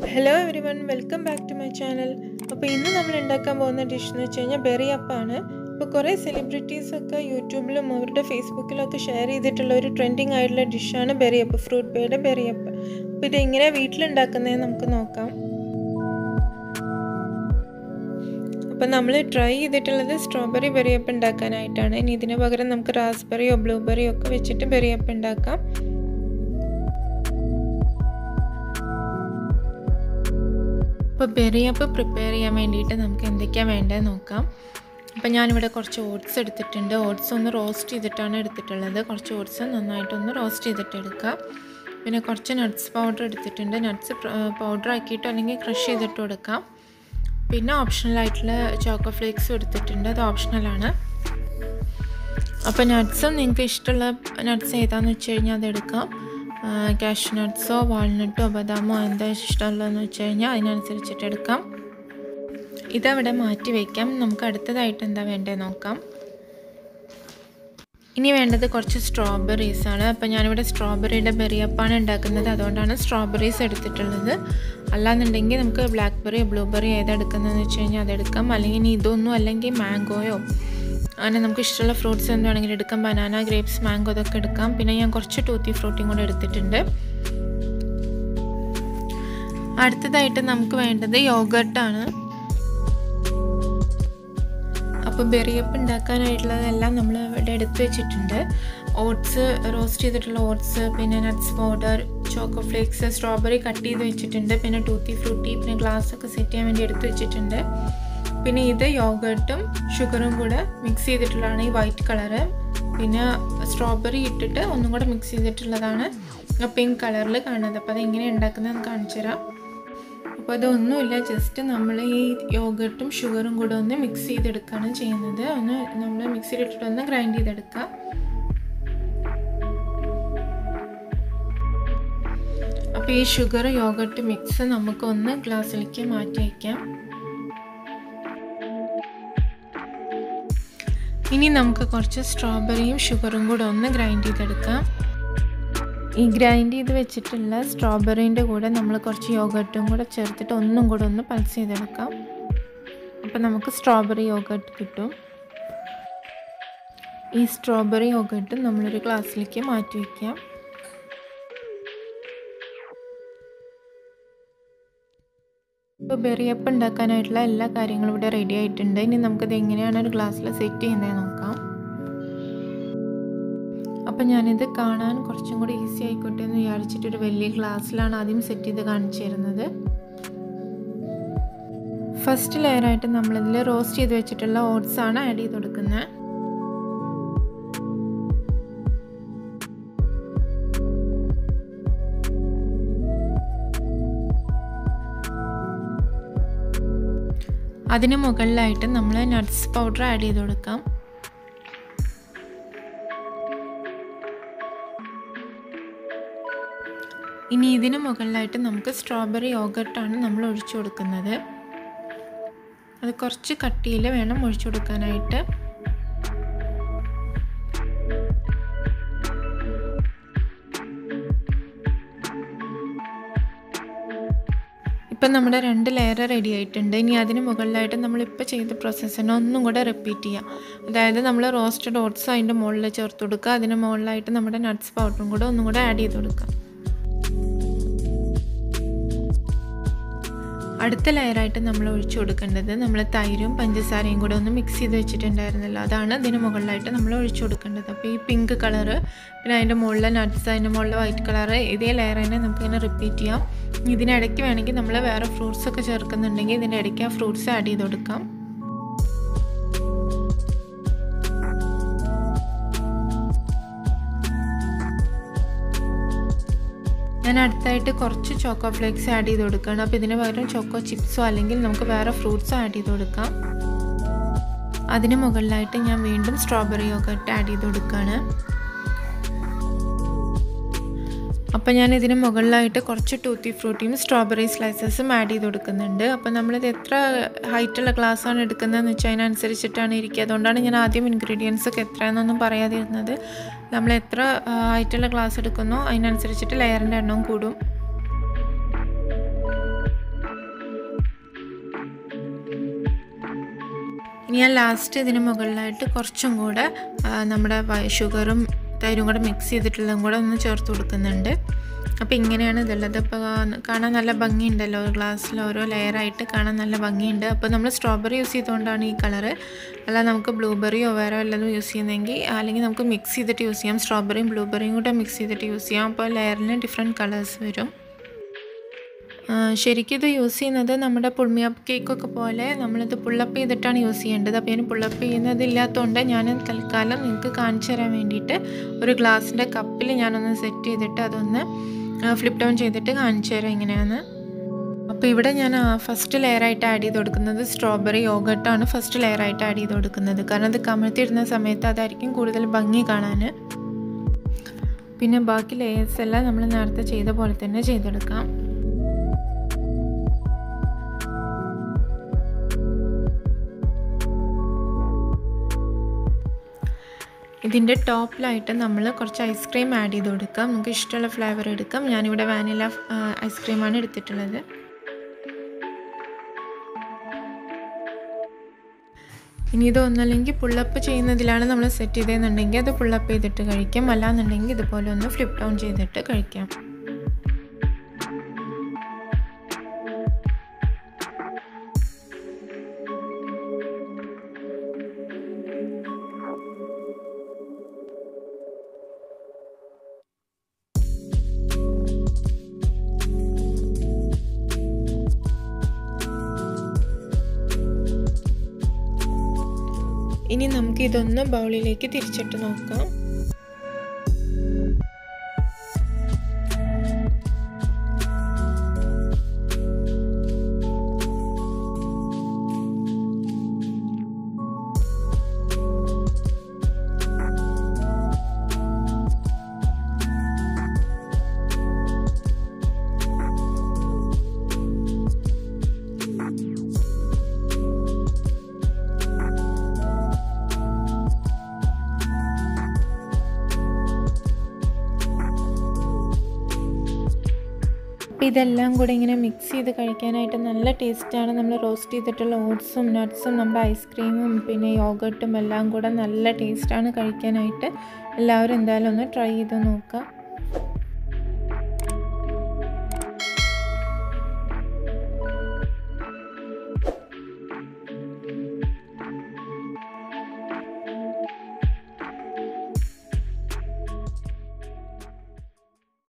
hello everyone welcome back to my channel അപ്പോൾ ഇന്ന് നമ്മൾ ഉണ്ടാക്കാൻ പോകുന്ന ഡിഷ് എന്ന് വെച്ച് കഴിഞ്ഞാൽ ബെറി അപ്പാണ് ഇപ്പോൾ കുറേ സെലിബ്രിറ്റീസൊക്കെ യൂട്യൂബിലും അവരുടെ ഫേസ്ബുക്കിലും ഒക്കെ ഷെയർ ചെയ്തിട്ടുള്ള ഒരു ട്രെൻഡിങ് ആയിട്ടുള്ള ഡിഷാണ് ബെറി അപ്പ് ഫ്രൂട്ട് പേയുടെ ബെറി അപ്പ് അപ്പോൾ ഇത് എങ്ങനെയാണ് വീട്ടിലുണ്ടാക്കുന്നതെന്ന് നമുക്ക് നോക്കാം അപ്പോൾ നമ്മൾ ട്രൈ ചെയ്തിട്ടുള്ളത് സ്ട്രോബെറി ബെറിയപ്പ് ഉണ്ടാക്കാനായിട്ടാണ് ഇനി ഇതിന് പകരം നമുക്ക് റാസ്ബെറിയോ ബ്ലൂബെറിയോ ഒക്കെ വെച്ചിട്ട് ബെറിയപ്പ് ഉണ്ടാക്കാം അപ്പോൾ ബെറിയപ്പ് പ്രിപ്പയർ ചെയ്യാൻ വേണ്ടിയിട്ട് നമുക്ക് എന്തൊക്കെയാണ് വേണ്ടത് നോക്കാം അപ്പോൾ ഞാനിവിടെ കുറച്ച് ഓട്സ് എടുത്തിട്ടുണ്ട് ഓട്സ് ഒന്ന് റോസ്റ്റ് ചെയ്തിട്ടാണ് എടുത്തിട്ടുള്ളത് കുറച്ച് ഓട്സ് നന്നായിട്ടൊന്ന് റോസ്റ്റ് ചെയ്തിട്ട് എടുക്കുക പിന്നെ കുറച്ച് നട്ട്സ് പൗഡർ എടുത്തിട്ടുണ്ട് നട്ട്സ് പൗഡർ ആക്കിയിട്ടോ അല്ലെങ്കിൽ ക്രഷ് ചെയ്തിട്ട് കൊടുക്കാം പിന്നെ ഓപ്ഷണലായിട്ടുള്ള ചോക്കോ ഫ്ലേക്സും എടുത്തിട്ടുണ്ട് അത് ഓപ്ഷണലാണ് അപ്പോൾ നട്ട്സും നിങ്ങൾക്ക് ഇഷ്ടമുള്ള നട്ട്സ് ഏതാണെന്ന് വെച്ച് കഴിഞ്ഞാൽ അത് എടുക്കാം കാഷ് നട്ട്സോ വാൾനട്ടോ ബദാമോ എന്താ ഇഷ്ടമുള്ളതെന്ന് വെച്ച് കഴിഞ്ഞാൽ അതിനനുസരിച്ചിട്ട് എടുക്കാം ഇതവിടെ മാറ്റി വയ്ക്കാം നമുക്ക് അടുത്തതായിട്ട് എന്താ വേണ്ടത് നോക്കാം ഇനി വേണ്ടത് കുറച്ച് സ്ട്രോബെറീസ് ആണ് അപ്പോൾ ഞാനിവിടെ സ്ട്രോബെറിയുടെ ബെറിയപ്പാണ് ഉണ്ടാക്കുന്നത് അതുകൊണ്ടാണ് സ്ട്രോബെറീസ് എടുത്തിട്ടുള്ളത് അല്ലാന്നുണ്ടെങ്കിൽ നമുക്ക് ബ്ലാക്ക് ബെറി ബ്ലൂബെറി ഏതെടുക്കുന്നതെന്ന് വെച്ച് കഴിഞ്ഞാൽ അതെടുക്കാം അല്ലെങ്കിൽ ഇനി ഇതൊന്നും അല്ലെങ്കിൽ മാംഗോയോ അങ്ങനെ നമുക്ക് ഇഷ്ടമുള്ള ഫ്രൂട്ട്സ് എന്ത് വേണമെങ്കിലും എടുക്കാം ബനാന ഗ്രേപ്സ് മാംഗോ അതൊക്കെ എടുക്കാം പിന്നെ ഞാൻ കുറച്ച് ടൂത്തി ഫ്രൂട്ടിയും കൂടെ എടുത്തിട്ടുണ്ട് അടുത്തതായിട്ട് നമുക്ക് വേണ്ടത് യോഗർട്ടാണ് അപ്പോൾ ബെറിയപ്പ് ഉണ്ടാക്കാനായിട്ടുള്ളതെല്ലാം നമ്മൾ ഇവിടെ എടുത്ത് വെച്ചിട്ടുണ്ട് ഓട്സ് റോസ്റ്റ് ചെയ്തിട്ടുള്ള ഓട്സ് പിന്നെ nuts powder choco flakes strawberry cut ചെയ്ത് വെച്ചിട്ടുണ്ട് പിന്നെ ടൂത്തി ഫ്രൂട്ടി പിന്നെ ഗ്ലാസ് ഒക്കെ സെറ്റ് ചെയ്യാൻ വേണ്ടി എടുത്ത് വെച്ചിട്ടുണ്ട് പിന്നെ ഇത് യോഗർട്ടും ഷുഗറും കൂടെ മിക്സ് ചെയ്തിട്ടുള്ളതാണ് ഈ വൈറ്റ് കളറ് പിന്നെ സ്ട്രോബെറി ഇട്ടിട്ട് ഒന്നും കൂടെ മിക്സ് ചെയ്തിട്ടുള്ളതാണ് പിങ്ക് കളറിൽ കാണുന്നത് അപ്പോൾ അതെങ്ങനെ ഉണ്ടാക്കുന്നതെന്ന് കാണിച്ചു തരാം അപ്പോൾ അതൊന്നുമില്ല ജസ്റ്റ് നമ്മൾ ഈ യോഗർട്ടും ഷുഗറും കൂടെ ഒന്ന് മിക്സ് ചെയ്തെടുക്കുകയാണ് ചെയ്യുന്നത് ഒന്ന് നമ്മൾ മിക്സിയിലിട്ടിട്ട് ഒന്ന് ഗ്രൈൻഡ് ചെയ്തെടുക്കുക അപ്പോൾ ഈ ഷുഗർ യോഗർട്ട് മിക്സ് നമുക്ക് ഒന്ന് ഗ്ലാസ്സിലേക്ക് മാറ്റി വയ്ക്കാം ഇനി നമുക്ക് കുറച്ച് സ്ട്രോബെറിയും ഷുഗറും കൂടെ ഒന്ന് ഗ്രൈൻഡ് ചെയ്തെടുക്കാം ഈ ഗ്രൈൻഡ് ചെയ്ത് വെച്ചിട്ടുള്ള സ്ട്രോബെറീൻ്റെ കൂടെ നമ്മൾ കുറച്ച് യോഗർട്ടും കൂടെ ചേർത്തിട്ട് ഒന്നും കൂടെ ഒന്ന് പൾസ് ചെയ്തെടുക്കാം അപ്പോൾ നമുക്ക് സ്ട്രോബെറി യോഗർട്ട് കിട്ടും ഈ സ്ട്രോബെറി യോഗർട്ട് നമ്മളൊരു ഗ്ലാസ്സിലേക്ക് മാറ്റി വയ്ക്കാം ഇപ്പോൾ ബെറിയപ്പ് ഉണ്ടാക്കാനായിട്ടുള്ള എല്ലാ കാര്യങ്ങളും ഇവിടെ റെഡി ആയിട്ടുണ്ട് ഇനി നമുക്കത് എങ്ങനെയാണ് ഒരു ഗ്ലാസ്സിൽ സെറ്റ് ചെയ്യുന്നത് നോക്കാം അപ്പം ഞാനിത് കാണാൻ കുറച്ചും കൂടി ഈസി ആയിക്കോട്ടെ എന്ന് വിചാരിച്ചിട്ട് ഒരു വലിയ ഗ്ലാസ്സിലാണ് ആദ്യം സെറ്റ് ചെയ്ത് കാണിച്ചു തരുന്നത് ഫസ്റ്റ് ലെയറായിട്ട് നമ്മളിതിൽ റോസ്റ്റ് ചെയ്ത് വെച്ചിട്ടുള്ള ഓട്സ് ആണ് ആഡ് ചെയ്ത് കൊടുക്കുന്നത് അതിന് മുകളിലായിട്ട് നമ്മൾ നട്ട്സ് പൗഡർ ആഡ് ചെയ്ത് കൊടുക്കാം ഇനി ഇതിന് മുകളിലായിട്ട് നമുക്ക് സ്ട്രോബെറി യോഗർട്ടാണ് നമ്മൾ ഒഴിച്ചു കൊടുക്കുന്നത് അത് കുറച്ച് കട്ടിയിൽ വേണം ഒഴിച്ചു കൊടുക്കാനായിട്ട് ഇപ്പം നമ്മുടെ രണ്ട് ലെയർ റെഡി ആയിട്ടുണ്ട് ഇനി അതിന് മുകളിലായിട്ട് നമ്മളിപ്പോൾ ചെയ്ത പ്രോസസ്സിനെ ഒന്നും കൂടെ റിപ്പീറ്റ് ചെയ്യുക അതായത് നമ്മൾ റോസ്റ്റഡ് ഓട്സ് അതിൻ്റെ മുകളിൽ ചേർത്ത് കൊടുക്കുക അതിന് മുകളിലായിട്ട് നമ്മുടെ നട്ട്സ് പൗഡറും കൂടെ ഒന്നും കൂടെ ആഡ് ചെയ്ത് കൊടുക്കുക അടുത്ത ലെയറായിട്ട് നമ്മൾ ഒഴിച്ചു കൊടുക്കേണ്ടത് നമ്മൾ തൈരും പഞ്ചസാരയും കൂടെ ഒന്ന് മിക്സ് ചെയ്ത് വെച്ചിട്ടുണ്ടായിരുന്നല്ലോ അതാണ് ഇതിന് മുകളിലായിട്ട് നമ്മൾ ഒഴിച്ചു കൊടുക്കേണ്ടത് അപ്പോൾ ഈ പിങ്ക് കളറ് പിന്നെ അതിൻ്റെ മുകളിലെ നട്ട്സ് അതിൻ്റെ മുകളിൽ വൈറ്റ് കളറ് ഇതേ ലെയർ തന്നെ നമുക്ക് ഇങ്ങനെ റിപ്പീറ്റ് ചെയ്യാം ഇതിനിടയ്ക്ക് വേണമെങ്കിൽ നമ്മൾ വേറെ ഫ്രൂട്ട്സ് ഒക്കെ ചേർക്കുന്നുണ്ടെങ്കിൽ ഇതിൻ്റെ ഇടയ്ക്ക് ആ ഫ്രൂട്ട്സ് ആഡ് ചെയ്ത് കൊടുക്കാം ഞാൻ അടുത്തായിട്ട് കുറച്ച് ചോക്കോ ഫ്ലേക്സ് ആഡ് ചെയ്ത് കൊടുക്കുകയാണ് അപ്പോൾ ഇതിന് പകരം ചോക്കോ ചിപ്സോ അല്ലെങ്കിൽ നമുക്ക് വേറെ ഫ്രൂട്ട്സോ ആഡ് ചെയ്ത് കൊടുക്കാം അതിന് മുകളിലായിട്ട് ഞാൻ വീണ്ടും സ്ട്രോബെറി യോഗർട്ട് ആഡ് ചെയ്ത് കൊടുക്കുകയാണ് അപ്പോൾ ഞാൻ ഇതിന് മുകളിലായിട്ട് കുറച്ച് ടൂത്തി ഫ്രൂട്ടിയും സ്ട്രോബെറി സ്ലൈസസും ആഡ് ചെയ്ത് കൊടുക്കുന്നുണ്ട് അപ്പോൾ നമ്മളിത് എത്ര ഹൈറ്റുള്ള ഗ്ലാസ്സാണ് എടുക്കുന്നതെന്ന് വെച്ചാൽ അതിനനുസരിച്ചിട്ടാണ് ഇരിക്കുക അതുകൊണ്ടാണ് ഞാൻ ആദ്യം ഇൻഗ്രീഡിയൻസ് ഒക്കെ എത്രയാണെന്നൊന്നും പറയാതിരുന്നത് നമ്മൾ എത്ര ഹൈറ്റുള്ള ഗ്ലാസ് എടുക്കുന്നോ അതിനനുസരിച്ചിട്ട് ലെയറിൻ്റെ എണ്ണവും കൂടും ഇനി ഞാൻ ലാസ്റ്റ് ഇതിന് മുകളിലായിട്ട് കുറച്ചും കൂടെ ആ, നമ്മുടെ വ- ഷുഗറും തൈരും കൂടെ മിക്സ് ചെയ്തിട്ടുള്ളതും കൂടെ ഒന്ന് ചേർത്ത് കൊടുക്കുന്നുണ്ട് അപ്പോൾ ഇങ്ങനെയാണ് ഇതുള്ളത് അപ്പോൾ കാണാൻ നല്ല ഭംഗിയുണ്ടല്ലോ ഒരു ഗ്ലാസ്സിൽ ഓരോ ലെയറായിട്ട് കാണാൻ നല്ല ഭംഗിയുണ്ട് അപ്പോൾ നമ്മൾ സ്ട്രോബെറി യൂസ് ചെയ്തുകൊണ്ടാണ് ഈ കളറ് അല്ല നമുക്ക് ബ്ലൂബെറിയോ വേറെ വല്ലതും യൂസ് ചെയ്യുന്നെങ്കിൽ അല്ലെങ്കിൽ നമുക്ക് മിക്സ് ചെയ്തിട്ട് യൂസ് ചെയ്യാം സ്ട്രോബെറിയും ബ്ലൂബെറിയും കൂടെ മിക്സ് ചെയ്തിട്ട് യൂസ് ചെയ്യാം അപ്പോൾ ലെയറിന് ഡിഫറെൻറ്റ് കളേഴ്സ് വരും ആ, ശരിക്കും ഇത് യൂസ് ചെയ്യുന്നത് നമ്മുടെ പുൾമിയപ്പ് കേക്കൊക്കെ പോലെ നമ്മളിത് പുള്ളപ്പ് ചെയ്തിട്ടാണ് യൂസ് ചെയ്യേണ്ടത് അപ്പോൾ ഞാൻ പുള്ളപ്പ് ചെയ്യുന്നതില്ലാത്തതുകൊണ്ട് ഞാൻ തൽക്കാലം നിങ്ങൾക്ക് കാണിച്ചു തരാൻ വേണ്ടിയിട്ട് ഒരു ഗ്ലാസിൻ്റെ കപ്പിൽ ഞാനൊന്ന് സെറ്റ് ചെയ്തിട്ട് അതൊന്ന് ഫ്ലിപ്പ് ഡൗൺ ചെയ്തിട്ട് കാണിച്ചു തരാം എങ്ങനെയാണ് അപ്പോൾ ഇവിടെ ഞാൻ ഫസ്റ്റ് ലെയറായിട്ട് ആഡ് ചെയ്ത് കൊടുക്കുന്നത് സ്ട്രോബെറി യോഗട്ടാണ് ഫസ്റ്റ് ലെയറായിട്ട് ആഡ് ചെയ്ത് കൊടുക്കുന്നത് കാരണം അത് കമഴ്ത്തിയിടുന്ന സമയത്ത് അതായിരിക്കും കൂടുതൽ ഭംഗി കാണാൻ പിന്നെ ബാക്കി ലെയേഴ്സ് എല്ലാം നമ്മൾ നേരത്തെ ചെയ്ത പോലെ തന്നെ ചെയ്തെടുക്കാം ഇതിൻ്റെ ടോപ്പിലായിട്ട് നമ്മൾ കുറച്ച് ഐസ്ക്രീം ആഡ് ചെയ്ത് കൊടുക്കാം നമുക്ക് ഇഷ്ടമുള്ള ഫ്ലേവർ എടുക്കാം ഞാനിവിടെ വാനില ഐസ്ക്രീമാണ് എടുത്തിട്ടുള്ളത് ഇനി ഇത് ഒന്നല്ലെങ്കിൽ പുള്ളപ്പ് ചെയ്യുന്നതിലാണ് നമ്മൾ സെറ്റ് ചെയ്തതെന്നുണ്ടെങ്കിൽ അത് പുള്ളപ്പ് ചെയ്തിട്ട് കഴിക്കാം അല്ലാന്നുണ്ടെങ്കിൽ ഇതുപോലെ ഒന്ന് ഫ്ലിപ്പ് ഡൗൺ ചെയ്തിട്ട് കഴിക്കാം ഇനി നമുക്ക് ഇതൊന്ന് ബൗളിലേക്ക് തിരിച്ചിട്ട് നോക്കാം അപ്പോൾ ഇതെല്ലാം കൂടെ ഇങ്ങനെ മിക്സ് ചെയ്ത് കഴിക്കാനായിട്ട് നല്ല ടേസ്റ്റാണ് നമ്മൾ റോസ്റ്റ് ചെയ്തിട്ടുള്ള ഓട്സും നട്ട്സും നമ്മുടെ ഐസ്ക്രീമും പിന്നെ യോഗട്ടും എല്ലാം കൂടെ നല്ല ടേസ്റ്റാണ് കഴിക്കാനായിട്ട് എല്ലാവരും എന്തായാലും ഒന്ന് ട്രൈ ചെയ്ത് നോക്കുക